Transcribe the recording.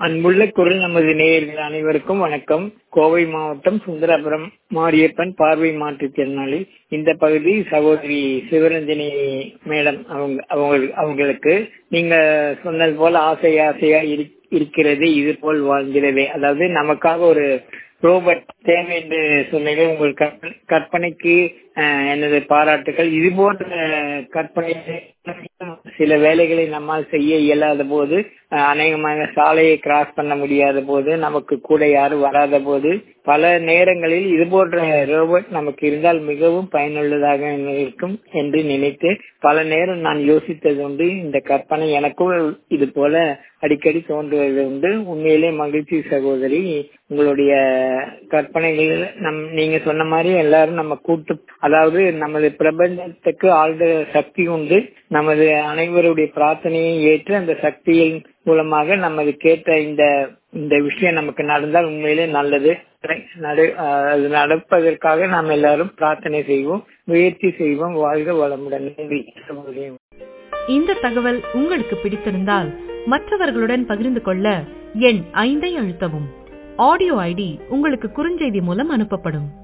அன்புள்ள குரல் நமது நேயர்கள் அனைவருக்கும் வணக்கம் கோவை மாவட்டம் சுந்தரபுரம் மாரியப்பன் பார்வை மாற்றுத்திறனாளி இந்த பகுதி சகோதரி சிவரஞ்சனி மேடம் அவங்க அவங்க- அவங்களுக்கு நீங்க சொன்னது போல ஆசை ஆசையா இரு- இருக்கிறது இது போல் வாழ்கிறது அதாவது நமக்காக ஒரு ரோபோட் தேவை என்று சொன்னீங்க உங்கள் கற்ப- கற்பனைக்கு அஹ், எனது பாராட்டுகள் இது போன்ற கற்பனை சில வேலைகளை நம்மால் செய்ய இயலாத போது அஹ், அநேகமாக சாலையை கிராஸ் பண்ண முடியாத போது நமக்கு கூட யாரும் வராத போது பல நேரங்களில் இது போன்ற ரோபோட் நமக்கு இருந்தால் மிகவும் பயனுள்ளதாக இருக்கும் என்று நினைத்து பல நேரம் நான் யோசித்தது உண்டு இந்த கற்பனை எனக்கும் இது போல அடிக்கடி தோன்றுவது உண்டு உண்மையிலே மகிழ்ச்சி சகோதரி உங்களுடைய கற்பனைகள் நம் நீங்க சொன்ன மாதிரி எல்லாரும் நம்ம கூட்டு அதாவது நமது பிரபஞ்சத்துக்கு ஆழ்ந்த சக்தி உண்டு நமது அனைவருடைய பிரார்த்தனையை ஏற்று அந்த சக்தியின் மூலமாக நமது கேட்ட இந்த இந்த விஷயம் நமக்கு நடந்தால் உண்மையிலே நல்லது நடு- அஹ் அது நடப்பதற்காக நாம் எல்லாரும் பிரார்த்தனை செய்வோம் முயற்சி செய்வோம் வாழ்க வளமுடன் நன்றி சகோதரி இந்த தகவல் உங்களுக்கு பிடித்திருந்தால் மற்றவர்களுடன் பகிர்ந்து கொள்ள எண் ஐந்தை அழுத்தவும் ஆடியோ ஐடி உங்களுக்கு குறுஞ்செய்தி மூலம் அனுப்பப்படும்